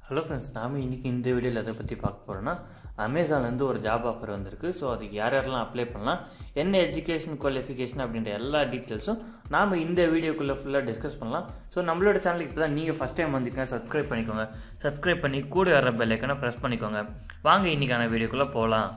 hello friends நாம் இன்றைக்கி இந்த வீடியோவில் எதை பற்றி பார்க்க போகிறோன்னா அமேசான்லேருந்து ஒரு ஜாப் ஆஃபர் வந்திருக்கு ஸோ அதுக்கு யார் யாரெல்லாம் அப்ளை பண்ணலாம் என்ன எஜுகேஷன் குவாலிஃபிகேஷன் அப்படின்ற எல்லா டீட்டெயில்ஸும் நாம் இந்த வீடியோக்குள்ளே ஃபுல்லாக டிஸ்கஸ் பண்ணலாம் ஸோ நம்மளோட சேனலுக்கு இப்போ தான் நீங்கள் ஃபஸ்ட் டைம் வந்திருக்கீங்க சப்ஸ்கிரைப் பண்ணிக்கோங்க சப்ஸ்கிரைப் பண்ணி கூட வர பெல் ஐக்கனை ப்ரெஸ் பண்ணிக்கோங்க வாங்க இன்றைக்கான வீடியோக்குள்ளே போகலாம்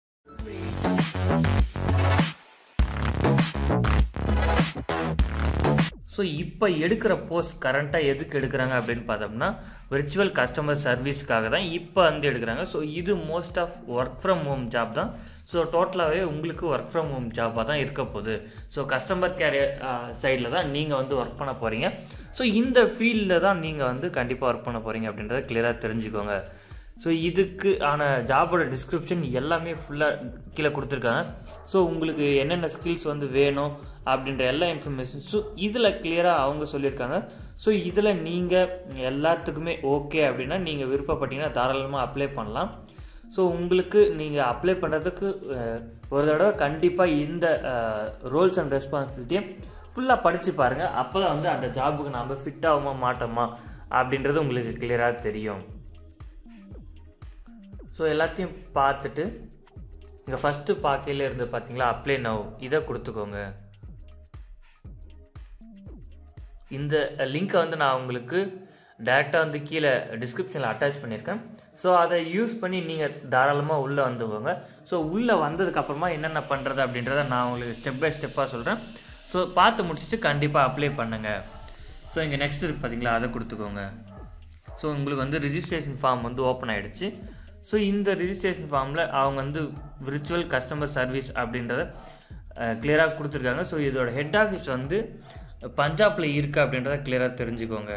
ஸோ இப்போ எடுக்கிற போஸ்ட் கரண்ட்டாக எதுக்கு எடுக்கிறாங்க அப்படின்னு பார்த்தோம்னா விர்ச்சுவல் கஸ்டமர் சர்வீஸ்க்காக தான் இப்போ வந்து எடுக்கிறாங்க ஸோ இது most of work from home job தான் ஸோ டோட்டலாகவே உங்களுக்கு ஒர்க் ஃப்ரம் ஹோம் ஜாப்பாக தான் இருக்க போகுது ஸோ கஸ்டமர் கேர் சைடில் தான் நீங்கள் வந்து ஒர்க் பண்ண போகிறீங்க ஸோ இந்த ஃபீல்டில் தான் நீங்கள் வந்து கண்டிப்பாக ஒர்க் பண்ண போகிறீங்க அப்படின்றத கிளியராக தெரிஞ்சுக்கோங்க ஸோ இதுக்கு ஆன ஜாபோட டிஸ்கிரிப்ஷன் எல்லாமே ஃபுல்லாக கீழே கொடுத்துருக்காங்க ஸோ உங்களுக்கு என்னென்ன ஸ்கில்ஸ் வந்து வேணும் அப்படின்ற எல்லா இன்ஃபர்மேஷன்ஸும் இதில் கிளியராக அவங்க சொல்லியிருக்காங்க ஸோ இதில் நீங்கள் எல்லாத்துக்குமே ஓகே அப்படின்னா நீங்கள் விருப்பப்பட்டீங்கன்னா தாராளமாக அப்ளை பண்ணலாம் ஸோ உங்களுக்கு நீங்கள் அப்ளை பண்ணுறதுக்கு ஒரு தடவை கண்டிப்பாக இந்த ரோல்ஸ் அண்ட் ரெஸ்பான்சிபிலிட்டியை ஃபுல்லாக படித்து பாருங்கள் அப்போ தான் வந்து அந்த ஜாபுக்கு நாம் ஃபிட் ஆகுமா மாட்டோமா அப்படின்றது உங்களுக்கு கிளியராக தெரியும் ஸோ எல்லாத்தையும் பார்த்துட்டு இங்கே ஃபஸ்ட்டு பார்க்கையில் இருந்து பார்த்தீங்களா அப்ளை நவ் இதை கொடுத்துக்கோங்க இந்த லிங்க்கை வந்து நான் உங்களுக்கு டேரெக்டாக வந்து கீழே டிஸ்கிரிப்ஷனில் அட்டாச் பண்ணியிருக்கேன் ஸோ அதை யூஸ் பண்ணி நீங்கள் தாராளமாக உள்ளே வந்துக்கோங்க ஸோ உள்ளே வந்ததுக்கப்புறமா என்னென்ன பண்ணுறது அப்படின்றத நான் உங்களுக்கு ஸ்டெப் பை ஸ்டெப்பாக சொல்கிறேன் ஸோ பார்த்து முடிச்சுட்டு கண்டிப்பாக அப்ளை பண்ணுங்கள் ஸோ இங்கே நெக்ஸ்ட் இருக்குது பார்த்தீங்களா அதை கொடுத்துக்கோங்க ஸோ உங்களுக்கு வந்து ரிஜிஸ்ட்ரேஷன் ஃபார்ம் வந்து ஓப்பன் ஆகிடுச்சு ஸோ இந்த ரிஜிஸ்ட்ரேஷன் ஃபார்மில் அவங்க வந்து விர்ச்சுவல் கஸ்டமர் சர்வீஸ் அப்படின்றத கிளியராக கொடுத்துருக்காங்க ஸோ இதோட ஹெட் ஆஃபீஸ் வந்து பஞ்சாபில் இருக்குது அப்படின்றத கிளியராக தெரிஞ்சுக்கோங்க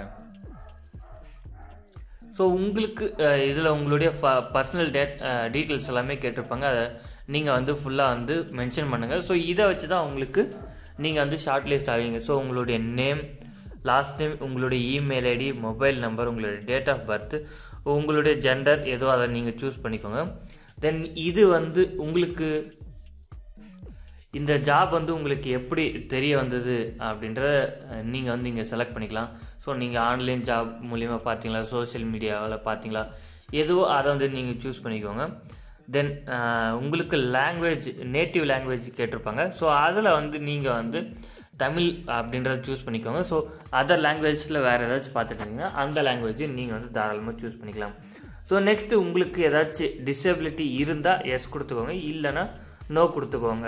ஸோ உங்களுக்கு இதில் உங்களுடைய பர்சனல் டேட் டீட்டெயில்ஸ் எல்லாமே கேட்டிருப்பாங்க அதை நீங்கள் வந்து ஃபுல்லாக வந்து மென்ஷன் பண்ணுங்கள் ஸோ இதை வச்சு தான் உங்களுக்கு நீங்கள் வந்து ஷார்ட் லிஸ்ட் ஆவீங்க ஸோ உங்களுடைய நேம் லாஸ்ட் நேம் உங்களுடைய இமெயில் ஐடி மொபைல் நம்பர் உங்களுடைய டேட் ஆஃப் பர்த் உங்களுடைய ஜெண்டர் ஏதோ அதை நீங்கள் சூஸ் பண்ணிக்கோங்க தென் இது வந்து உங்களுக்கு இந்த ஜாப் வந்து உங்களுக்கு எப்படி தெரிய வந்தது அப்படின்றத நீங்கள் வந்து இங்கே செலக்ட் பண்ணிக்கலாம் ஸோ நீங்கள் ஆன்லைன் ஜாப் மூலிமா பார்த்தீங்களா சோஷியல் மீடியாவில் பார்த்தீங்களா எதுவோ அதை வந்து நீங்கள் சூஸ் பண்ணிக்கோங்க தென் உங்களுக்கு லாங்குவேஜ் நேட்டிவ் லாங்குவேஜ் கேட்டிருப்பாங்க ஸோ அதில் வந்து நீங்கள் வந்து தமிழ் அப்படின்றத சூஸ் பண்ணிக்கோங்க ஸோ அதர் லாங்குவேஜில் வேறு ஏதாச்சும் பார்த்துட்டு இருந்தீங்கன்னா அந்த லாங்குவேஜை நீங்கள் வந்து தாராளமாக சூஸ் பண்ணிக்கலாம் ஸோ நெக்ஸ்ட்டு உங்களுக்கு ஏதாச்சும் டிசபிலிட்டி இருந்தால் எஸ் கொடுத்துக்கோங்க இல்லைன்னா நோ கொடுத்துக்கோங்க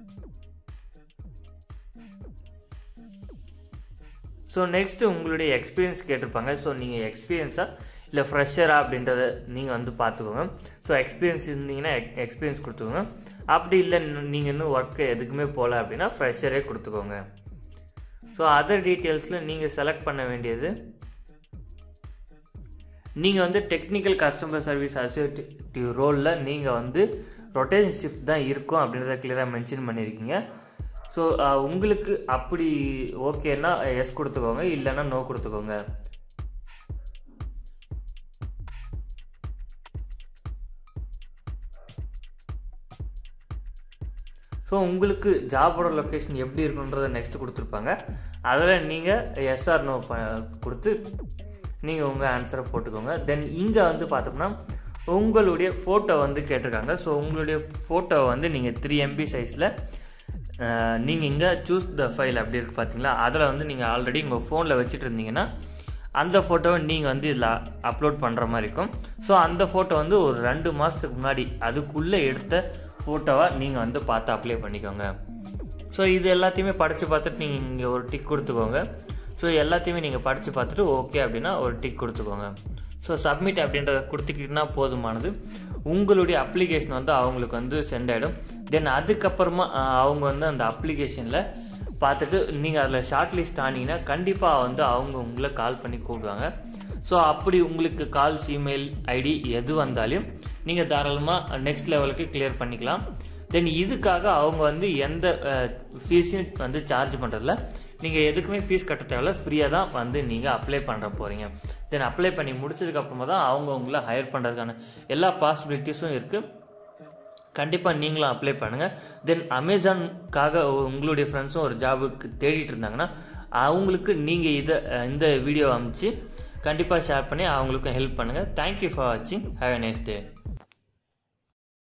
ஸோ நெக்ஸ்ட்டு உங்களுடைய எக்ஸ்பீரியன்ஸ் கேட்டிருப்பாங்க ஸோ நீங்கள் எக்ஸ்பீரியன்ஸாக இல்லை ஃப்ரெஷரா அப்படின்றத நீங்கள் வந்து பார்த்துக்கோங்க ஸோ எக்ஸ்பீரியன்ஸ் இருந்தீங்கன்னா எக்ஸ்பீரியன்ஸ் கொடுத்துக்கோங்க அப்படி இல்லை நீங்கள் இன்னும் ஒர்க்கு எதுக்குமே போகல அப்படின்னா ஃப்ரெஷரே கொடுத்துக்கோங்க ஸோ அதர் டீட்டெயில்ஸில் நீங்கள் செலக்ட் பண்ண வேண்டியது நீங்கள் வந்து டெக்னிக்கல் கஸ்டமர் சர்வீஸ் அசோசியேட்டிவ் ரோலில் நீங்கள் வந்து ரொட்டேஷன் ஷிஃப்ட் தான் இருக்கும் அப்படின்றத கிளியராக மென்ஷன் பண்ணியிருக்கீங்க ஸோ உங்களுக்கு அப்படி ஓகேன்னா எஸ் கொடுத்துக்கோங்க இல்லைன்னா நோ கொடுத்துக்கோங்க ஸோ உங்களுக்கு ஜாபோட லொக்கேஷன் எப்படி இருக்குன்றதை நெக்ஸ்ட் கொடுத்துருப்பாங்க அதில் நீங்கள் எஸ்ஆர் நோ கொடுத்து நீங்கள் உங்கள் ஆன்சரை போட்டுக்கோங்க தென் இங்கே வந்து பார்த்தோம்னா உங்களுடைய ஃபோட்டோ வந்து கேட்டிருக்காங்க ஸோ உங்களுடைய ஃபோட்டோ வந்து நீங்கள் த்ரீ எம்பி சைஸில் நீங்கள் இங்கே சூஸ் த ஃபைல் அப்படி இருக்குது பார்த்தீங்களா அதில் வந்து நீங்கள் ஆல்ரெடி உங்கள் ஃபோனில் வச்சுட்டு இருந்தீங்கன்னா அந்த ஃபோட்டோவை நீங்கள் வந்து இதில் அப்லோட் பண்ணுற மாதிரி இருக்கும் ஸோ அந்த ஃபோட்டோ வந்து ஒரு ரெண்டு மாதத்துக்கு முன்னாடி அதுக்குள்ளே எடுத்த ஃபோட்டோவை நீங்கள் வந்து பார்த்து அப்ளை பண்ணிக்கோங்க ஸோ இது எல்லாத்தையுமே படித்து பார்த்துட்டு நீங்கள் இங்கே ஒரு டிக் கொடுத்துக்கோங்க ஸோ எல்லாத்தையுமே நீங்கள் படித்து பார்த்துட்டு ஓகே அப்படின்னா ஒரு டிக் கொடுத்துக்கோங்க ஸோ சப்மிட் அப்படின்றத கொடுத்துக்கிட்டிங்கன்னா போதுமானது உங்களுடைய அப்ளிகேஷன் வந்து அவங்களுக்கு வந்து சென்ட் ஆகிடும் தென் அதுக்கப்புறமா அவங்க வந்து அந்த அப்ளிகேஷனில் பார்த்துட்டு நீங்கள் அதில் ஷார்ட் லிஸ்ட் ஆனீங்கன்னா கண்டிப்பாக வந்து அவங்க உங்களை கால் பண்ணி கூப்பிடுவாங்க ஸோ அப்படி உங்களுக்கு கால்ஸ் இமெயில் ஐடி எது வந்தாலும் நீங்கள் தாராளமாக நெக்ஸ்ட் லெவலுக்கு கிளியர் பண்ணிக்கலாம் தென் இதுக்காக அவங்க வந்து எந்த ஃபீஸையும் வந்து சார்ஜ் பண்ணுறதில்ல நீங்கள் எதுக்குமே ஃபீஸ் கட்ட தேவையில்ல ஃப்ரீயாக தான் வந்து நீங்கள் அப்ளை பண்ணுற போகிறீங்க தென் அப்ளை பண்ணி முடிச்சதுக்கப்புறமா தான் அவங்க உங்களை ஹையர் பண்ணுறதுக்கான எல்லா பாசிபிலிட்டிஸும் இருக்குது கண்டிப்பாக நீங்களும் அப்ளை பண்ணுங்கள் தென் அமேசானுக்காக உங்களுடைய ஃப்ரெண்ட்ஸும் ஒரு ஜாபுக்கு தேடிட்டு இருந்தாங்கன்னா அவங்களுக்கு நீங்கள் இதை இந்த வீடியோ அமைச்சு கண்டிப்பாக ஷேர் பண்ணி அவங்களுக்கும் ஹெல்ப் பண்ணுங்கள் தேங்க்யூ ஃபார் வாட்சிங் ஹேவ் a நைஸ் டே